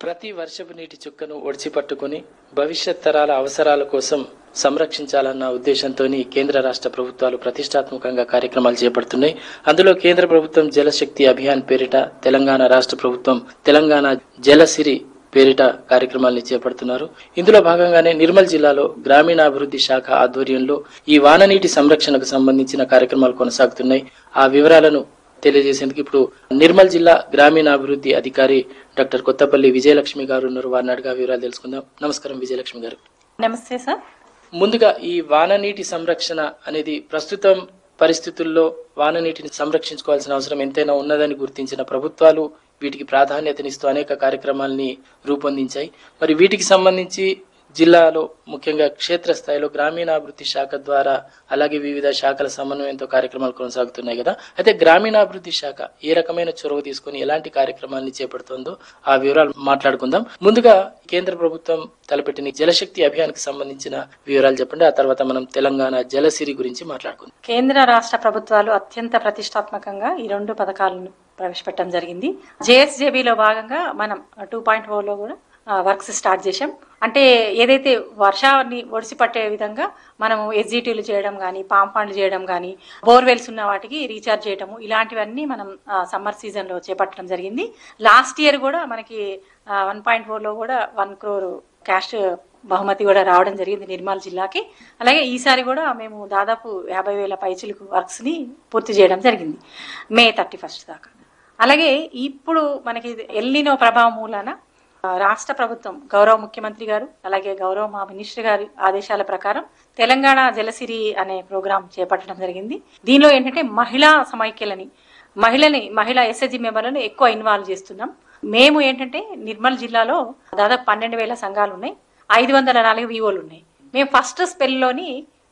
ప్రతి వర్షపు నీటి చుక్కను ఒడిచి పట్టుకుని భవిష్యత్ తరాల అవసరాల కోసం సంరక్షించాలన్న ఉద్దేశంతో కేంద్ర రాష్ట్ర ప్రభుత్వాలు ప్రతిష్టాత్మకంగా కార్యక్రమాలు చేపడుతున్నాయి అందులో కేంద్ర ప్రభుత్వం జలశక్తి అభియాన్ పేరిట తెలంగాణ రాష్ట్ర ప్రభుత్వం తెలంగాణ జలసిరి పేరిట కార్యక్రమాల్ని చేపడుతున్నారు ఇందులో భాగంగానే నిర్మల్ జిల్లాలో గ్రామీణాభివృద్ధి శాఖ ఆధ్వర్యంలో ఈ వాననీటి సంరక్షణకు సంబంధించిన కార్యక్రమాలు కొనసాగుతున్నాయి ఆ వివరాలను తెలియజేసేందుకు ఇప్పుడు నిర్మల్ జిల్లా గ్రామీణాభివృద్ధి అధికారి డాక్టర్ కొత్తపల్లి విజయలక్ష్మి గారు ఉన్నారు వారిని అడిగా వివరాలు తెలుసుకుందాం నమస్కారం విజయలక్ష్మి గారు నమస్తే సార్ ముందుగా ఈ వాననీటి సంరక్షణ అనేది ప్రస్తుతం పరిస్థితుల్లో వాననీటిని సంరక్షించుకోవాల్సిన అవసరం ఎంతైనా ఉన్నదని గుర్తించిన ప్రభుత్వాలు వీటికి ప్రాధాన్యతనిస్తూ అనేక కార్యక్రమాల్ని రూపొందించాయి మరి వీటికి సంబంధించి జిల్లాలో ముఖ్యంగా క్షేత్రస్థాయిలో గ్రామీణాభివృద్ధి శాఖ ద్వారా అలాగే వివిధ శాఖల సమన్వయంతో కార్యక్రమాలు కొనసాగుతున్నాయి కదా అయితే గ్రామీణాభివృద్ధి శాఖ ఏ రకమైన చొరవ తీసుకుని ఎలాంటి కార్యక్రమాల్ని చేపడుతుందో ఆ వివరాలు మాట్లాడుకుందాం ముందుగా కేంద్ర ప్రభుత్వం తలపెట్టిన ఈ జలశక్తి అభియాన్కి సంబంధించిన వివరాలు చెప్పండి ఆ తర్వాత మనం తెలంగాణ జలసిరి గురించి మాట్లాడుకుందాం కేంద్ర రాష్ట్ర ప్రభుత్వాలు అత్యంత ప్రతిష్టాత్మకంగా ఈ రెండు పథకాలను ప్రవేశపెట్టడం జరిగింది జేఎస్జేబీలో భాగంగా మనం టూ పాయింట్ లో కూడా వర్క్స్ స్టార్ట్ చేశాం అంటే ఏదైతే వర్షాన్ని ఒడిసి పట్టే విధంగా మనము ఎగ్జిటీలు చేయడం కానీ పామ్ ఫండ్లు చేయడం కానీ బోర్వెల్స్ ఉన్న వాటికి రీఛార్జ్ చేయడము ఇలాంటివన్నీ మనం సమ్మర్ సీజన్లో చేపట్టడం జరిగింది లాస్ట్ ఇయర్ కూడా మనకి వన్ పాయింట్ ఫోర్లో కూడా వన్ క్రోర్ క్యాష్ బహుమతి కూడా రావడం జరిగింది నిర్మల్ జిల్లాకి అలాగే ఈసారి కూడా మేము దాదాపు యాభై వేల పైచులకు వర్క్స్ని పూర్తి చేయడం జరిగింది మే థర్టీ ఫస్ట్ దాకా అలాగే ఇప్పుడు మనకి ఎల్లినో ప్రభావం మూలాన ఆ, రాష్ట్ర ప్రభుత్వం గౌరవ ముఖ్యమంత్రి గారు అలాగే గౌరవ మా మినిస్టర్ గారి ఆదేశాల ప్రకారం తెలంగాణ జలసిరి అనే ప్రోగ్రాం చేపట్టడం జరిగింది దీనిలో ఏంటంటే మహిళా సమైక్యలని మహిళని మహిళా ఎస్ఎస్జి మెంబర్లను ఎక్కువ ఇన్వాల్వ్ చేస్తున్నాం మేము ఏంటంటే నిర్మల్ జిల్లాలో దాదాపు పన్నెండు వేల సంఘాలు ఉన్నాయి ఐదు వందల నాలుగు వివోలు ఉన్నాయి మేము ఫస్ట్ స్పెల్లోని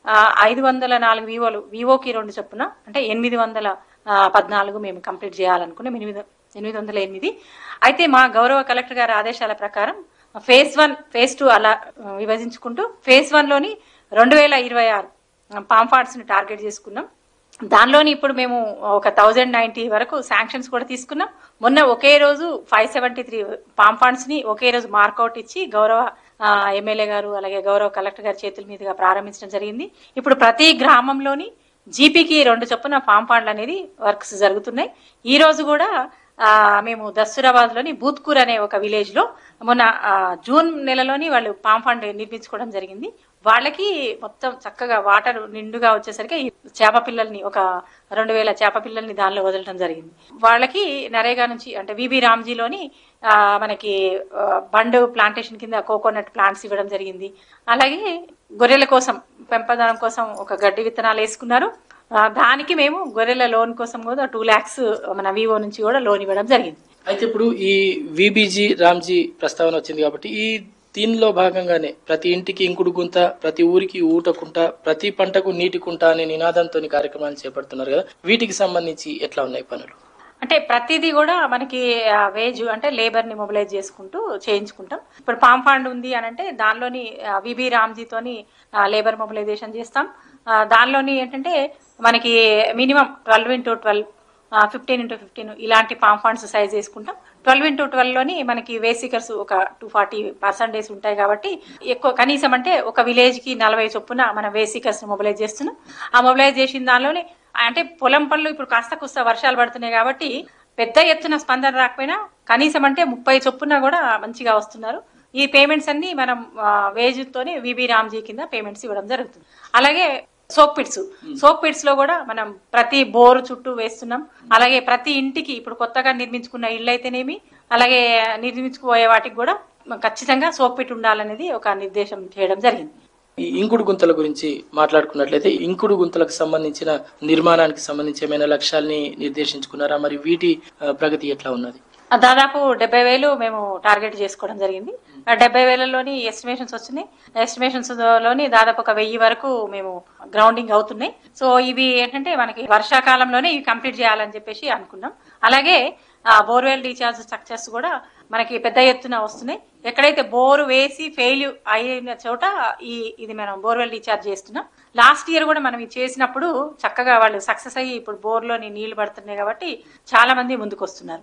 ఐదు వందల నాలుగు వివోలు వివోకి రెండు చొప్పున అంటే ఎనిమిది వందల ఆ, పద్నాలుగు మేము కంప్లీట్ చేయాలనుకున్నాం ఎనిమిది ఎనిమిది వందల ఎనిమిది అయితే మా గౌరవ కలెక్టర్ గారి ఆదేశాల ప్రకారం ఫేజ్ వన్ ఫేజ్ టూ అలా ఆ, విభజించుకుంటూ ఫేజ్ వన్లోని రెండు వేల ఇరవై ఆరు పాంఫార్ట్స్ని టార్గెట్ చేసుకున్నాం దానిలోని ఇప్పుడు మేము ఒక థౌజండ్ నైన్టీ వరకు శాంక్షన్స్ కూడా తీసుకున్నాం మొన్న ఒకే రోజు five seventy three farm ponds ని ఒకే రోజు మార్కౌట్ ఇచ్చి గౌరవ ఆ, ఎమ్మెల్యే గారు అలాగే గౌరవ కలెక్టర్ గారి చేతుల మీదుగా ప్రారంభించడం జరిగింది ఇప్పుడు ప్రతి గ్రామంలోని జీపీకి రెండు చొప్పున పామ్ ఫండ్లు అనేది వర్క్స్ జరుగుతున్నాయి ఈ రోజు కూడా ఆ, మేము దస్తూరాబాద్ లోని బూత్కూర్ అనే ఒక విలేజ్ లో మొన్న ఆ, జూన్ నెలలోని వాళ్ళు పామ్ ఫండ్ నిర్మించుకోవడం జరిగింది వాళ్ళకి మొత్తం చక్కగా వాటర్ నిండుగా వచ్చేసరికి ఈ చేప పిల్లల్ని ఒక రెండు వేల చేప పిల్లల్ని దానిలో వదలడం జరిగింది వాళ్ళకి నరేగా నుంచి అంటే విబి రామ్జీలోని ఆ, మనకి ఆ, బండు ప్లాంటేషన్ కింద కోకోనట్ ప్లాంట్స్ ఇవ్వడం జరిగింది అలాగే గొర్రెల కోసం పెంపదనం కోసం ఒక గడ్డి విత్తనాలు వేసుకున్నారు ఆ, దానికి మేము గొర్రెల లోన్ కోసం కూడా టూ ల్యాక్స్ మన వివో నుంచి కూడా లోన్ ఇవ్వడం జరిగింది అయితే ఇప్పుడు ఈ విబీజీ రామ్జీ ప్రస్తావన వచ్చింది కాబట్టి ఈ దీనిలో భాగంగానే ప్రతి ఇంటికి ఇంకుడు గుంత ప్రతి ఊరికి ఊట కుంట ప్రతి పంటకు నీటి కుంట అనే నినాదంతో కార్యక్రమాలు చేపడుతున్నారు కదా వీటికి సంబంధించి ఎట్లా ఉన్నాయి పనులు అంటే ప్రతిదీ కూడా మనకి వేజ్ అంటే లేబర్ ని మొబిలైజ్ చేసుకుంటూ చేయించుకుంటాం ఇప్పుడు పామ్ ఫండ్ ఉంది అని అంటే దానిలోని విబి రామ్జీతోని లేబర్ మొబిలైజేషన్ చేస్తాం ఆ, దానిలోని ఏంటంటే మనకి minimum twelve into twelve fifteen into fifteen ఇలాంటి పామ్ ఫండ్స్ సైజ్ వేసుకుంటాం ట్వెల్వ్ ఇంటూ ట్వెల్వ్లోని మనకి వేసికర్స్ ఒక టూ ఫార్టీ పర్సెంటేజ్ ఉంటాయి కాబట్టి ఎక్కువ కనీసం అంటే ఒక విలేజ్కి నలభై చొప్పున మన వేసికర్స్ మొబిలైజ్ చేస్తున్నాం ఆ మొబిలైజ్ చేసిన దానిలోనే అంటే పొలం పనులు ఇప్పుడు కాస్త కుస్త వర్షాలు పడుతున్నాయి కాబట్టి పెద్ద ఎత్తున స్పందన రాకపోయినా కనీసం అంటే ముప్పై చొప్పున కూడా మంచిగా వస్తున్నారు ఈ పేమెంట్స్ అన్ని మనం వేజ్ తోని విబి రామ్జీ కింద పేమెంట్స్ ఇవ్వడం జరుగుతుంది అలాగే సోక్ పిట్స్ సోక్ పిట్స్ లో కూడా మనం ప్రతి బోరు చుట్టూ వేస్తున్నాం అలాగే ప్రతి ఇంటికి ఇప్పుడు కొత్తగా నిర్మించుకున్న ఇళ్ళు అయితేనేమి అలాగే నిర్మించుకుపోయే వాటికి కూడా ఖచ్చితంగా సోక్ పిట్ ఉండాలనేది ఒక నిర్దేశం చేయడం జరిగింది ఈ ఇంకుడు గుంతల గురించి మాట్లాడుకున్నట్లయితే ఇంకుడు గుంతలకు సంబంధించిన నిర్మాణానికి సంబంధించి ఏమైనా లక్ష్యాల్ని నిర్దేశించుకున్నారా మరి వీటి ఆ, ప్రగతి ఎట్లా ఉన్నది ఆ దాదాపు డెబ్బై వేలు మేము టార్గెట్ చేసుకోవడం జరిగింది ఆ డెబ్బై వేలలోని ఎస్టిమేషన్స్ వచ్చినాయి ఎస్టిమేషన్స్ లోని దాదాపు ఒక వెయ్యి వరకు మేము గ్రౌండింగ్ అవుతున్నాయి సో ఇవి ఏంటంటే మనకి వర్షాకాలంలోనే ఇవి కంప్లీట్ చేయాలని చెప్పేసి అనుకున్నాం అలాగే ఆ బోర్వెల్ రీఛార్జ్ స్ట్రక్చర్స్ కూడా మనకి పెద్ద ఎత్తున వస్తున్నాయి ఎక్కడైతే బోరు వేసి ఫెయిల్ అయిన చోట ఈ ఇది మనం బోర్వెల్ రీఛార్జ్ చేస్తున్నాం లాస్ట్ ఇయర్ కూడా మనం ఇది చేసినప్పుడు చక్కగా వాళ్ళు సక్సెస్ అయ్యి ఇప్పుడు బోర్లోని నీళ్లు పడుతున్నాయి కాబట్టి చాలా మంది ముందుకు వస్తున్నారు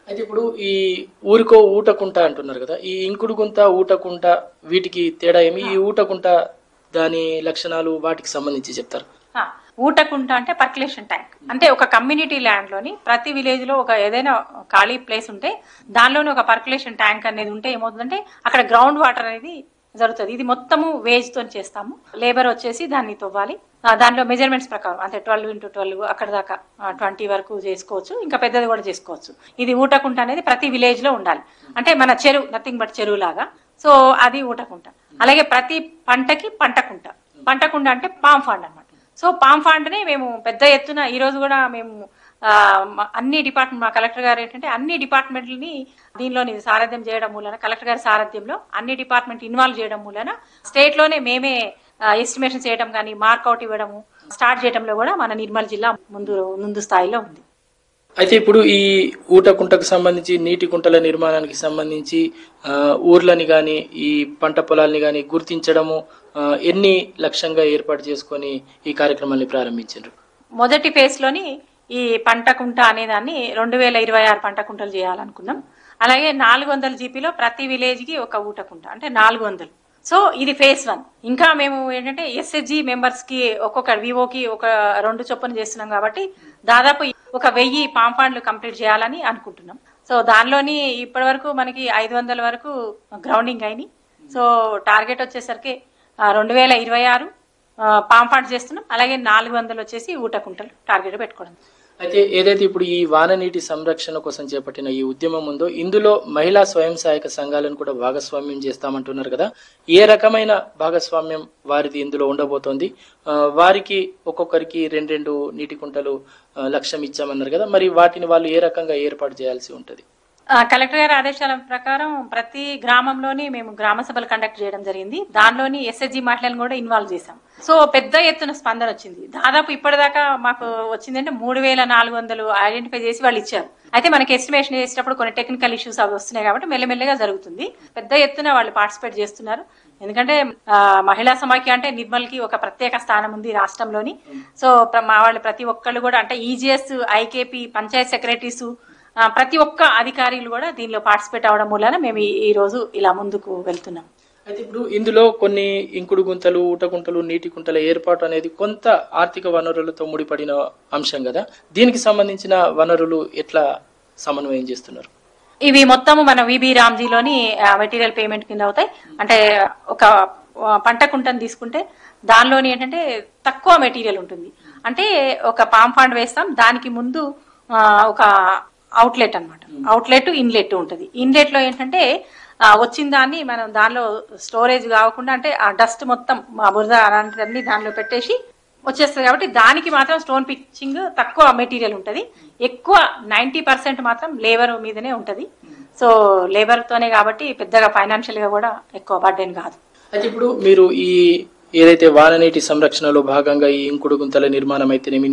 అయితే ఇప్పుడు ఈ ఊరికో ఊటకుంట అంటున్నారు కదా ఈ ఇంకుడు గుంత ఊటకుంట వీటికి తేడా ఏమి ఈ ఊటకుంట దాని లక్షణాలు వాటికి సంబంధించి చెప్తారు ఆ, ఊటకుంట అంటే పర్కులేషన్ ట్యాంక్ అంటే ఒక కమ్యూనిటీ ల్యాండ్ లోని ప్రతి విలేజ్ లో ఒక ఏదైనా ఖాళీ ప్లేస్ ఉంటే దానిలోనే ఒక పర్కులేషన్ ట్యాంక్ అనేది ఉంటే ఏమవుతుందంటే అక్కడ గ్రౌండ్ వాటర్ అనేది జరుగుతుంది ఇది మొత్తము వేజ్ తో చేస్తాము లేబర్ వచ్చేసి దాన్ని తవ్వాలి ఆ, దానిలో మెజర్మెంట్స్ ప్రకారం అంటే ట్వెల్వ్ ఇంటూ ట్వెల్వ్ అక్కడ దాకా ట్వంటీ వరకు చేసుకోవచ్చు ఇంకా పెద్దది కూడా చేసుకోవచ్చు ఇది ఊటకుంట అనేది ప్రతి విలేజ్ లో ఉండాలి అంటే మన చెరువు నథింగ్ బట్ చెరువు లాగా సో అది ఊటకుంట అలాగే ప్రతి పంటకి పంటకుంట పంటకుంట అంటే పామ్ ఫండ్ అన్నమాట సో పామ్ ఫండ్ ని మేము పెద్ద ఎత్తున ఈ రోజు కూడా మేము ఆ, మ- అన్ని డిపార్ట్మెంట్ మా కలెక్టర్ గారు ఏంటంటే అన్ని డిపార్ట్మెంట్లని దీనిలోని సారథ్యం చేయడం మూలన కలెక్టర్ గారి సారథ్యంలో అన్ని డిపార్ట్మెంట్ ఇన్వాల్వ్ చేయడం మూలన స్టేట్ లోనే మేమే ఎస్టిమేషన్ చేయడం కానీ మార్కౌట్ ఇవ్వడము స్టార్ట్ చేయడంలో కూడా మన నిర్మల్ జిల్లా ముందు ముందు స్థాయిలో ఉంది అయితే ఇప్పుడు ఈ ఊట కుంటకు సంబంధించి నీటి కుంటల నిర్మాణానికి సంబంధించి ఆ, ఊర్లని గాని ఈ పంట పొలాల్ని గాని గుర్తించడము ఆ, ఎన్ని లక్ష్యంగా ఏర్పాటు చేసుకొని ఈ కార్యక్రమాన్ని ప్రారంభించారు మొదటి ఫేజ్ లోని ఈ పంట కుంట అనే దాన్ని రెండు వేల ఇరవై ఆరు పంట కుంటలు చేయాలనుకున్నాం అలాగే నాలుగు వందల జీపీలో ప్రతి విలేజ్ కి ఒక ఊట కుంట అంటే నాలుగు వందలు సో ఇది ఫేజ్ వన్ ఇంకా మేము ఏంటంటే ఎస్హెచ్జి మెంబర్స్ కి ఒక్కొక్క వివోకి ఒక రెండు చొప్పున చేస్తున్నాం కాబట్టి దాదాపు ఒక వెయ్యి పాంపాండ్లు కంప్లీట్ చేయాలని అనుకుంటున్నాం సో దానిలోని ఇప్పటి వరకు మనకి ఐదు వందల వరకు గ్రౌండింగ్ అయినాయి సో టార్గెట్ వచ్చేసరికి ఆ, రెండు వేల ఇరవై ఆరు పాంపాండ్ చేస్తున్నాం అలాగే నాలుగు వందలు వచ్చేసి ఊటకుంటలు టార్గెట్ పెట్టుకోవడం అయితే ఏదైతే ఇప్పుడు ఈ వాన నీటి సంరక్షణ కోసం చేపట్టిన ఈ ఉద్యమం ఉందో ఇందులో మహిళా స్వయం సహాయక సంఘాలను కూడా భాగస్వామ్యం చేస్తామంటున్నారు కదా ఏ రకమైన భాగస్వామ్యం వారిది ఇందులో ఉండబోతోంది ఆ, వారికి ఒక్కొక్కరికి రెండు రెండు నీటి కుంటలు ఆ, లక్ష్యం ఇచ్చామన్నారు కదా మరి వాటిని వాళ్ళు ఏ రకంగా ఏర్పాటు చేయాల్సి ఉంటది ఆ, కలెక్టర్ గారి ఆదేశాల ప్రకారం ప్రతి గ్రామంలోని మేము గ్రామ సభలు కండక్ట్ చేయడం జరిగింది దానిలోని ఎస్ఎస్జి మహిళలను కూడా ఇన్వాల్వ్ చేశాం సో పెద్ద ఎత్తున స్పందన వచ్చింది దాదాపు ఇప్పటిదాకా మాకు వచ్చిందంటే మూడు వేల నాలుగు వందలు ఐడెంటిఫై చేసి వాళ్ళు ఇచ్చారు అయితే మనకి ఎస్టిమేషన్ చేసేటప్పుడు కొన్ని టెక్నికల్ ఇష్యూస్ అవి వస్తున్నాయి కాబట్టి మెల్లమెల్లగా జరుగుతుంది పెద్ద ఎత్తున వాళ్ళు పార్టిసిపేట్ చేస్తున్నారు ఎందుకంటే ఆ, మహిళా సమాఖ్య అంటే నిర్మల్ కి ఒక ప్రత్యేక స్థానం ఉంది రాష్ట్రంలోని సో ప్ర- మా వాళ్ళు ప్రతి ఒక్కళ్ళు కూడా అంటే ఈజీఎస్ ఐకేపీ పంచాయత్ సెక్రటరీస్ ఆ, ప్రతి ఒక్క అధికారులు కూడా దీనిలో పార్టిసిపేట్ అవడం మూలన మేము ఈ- ఈ రోజు ఇలా ముందుకు వెళ్తున్నాం అయితే ఇప్పుడు ఇందులో కొన్ని ఇంకుడు గుంతలు ఊట గుంతలు నీటి కుంటల ఏర్పాటు అనేది కొంత ఆర్థిక వనరులతో ముడిపడిన అంశం కదా దీనికి సంబంధించిన వనరులు ఎట్లా సమన్వయం చేస్తున్నారు ఇవి మొత్తము మన విబి రామ్జీలోని మెటీరియల్ పేమెంట్ కింద అవుతాయి అంటే ఒక ఆ, పంట కుంటను తీసుకుంటే దానిలోని ఏంటంటే తక్కువ మెటీరియల్ ఉంటుంది అంటే ఒక పామ్ ఫండ్ వేస్తాం దానికి ముందు ఆ, ఒక అవుట్లెట్ అన్నమాట అవుట్లెట్ ఇన్లెట్ ఉంటుంది ఇన్లెట్ లో ఏంటంటే ఆ, వచ్చిన దాన్ని మనం దానిలో స్టోరేజ్ కాకుండా అంటే ఆ డస్ట్ మొత్తం ఆ బురద అలాంటివన్నీ దానిలో పెట్టేసి వచ్చేస్తుంది కాబట్టి దానికి మాత్రం స్టోన్ పిచ్చింగ్ తక్కువ మెటీరియల్ ఉంటుంది ఎక్కువ నైంటీ పర్సెంట్ మాత్రం లేబర్ మీదనే ఉంటుంది సో లేబర్ తోనే కాబట్టి పెద్దగా ఫైనాన్షియల్ గా కూడా ఎక్కువ బర్డెన్ కాదు అయితే ఇప్పుడు మీరు ఈ ఏదైతే వాననీటి సంరక్షణలో భాగంగా ఈ ఇంకుడు గుంతల నిర్మాణం అయితేనేమి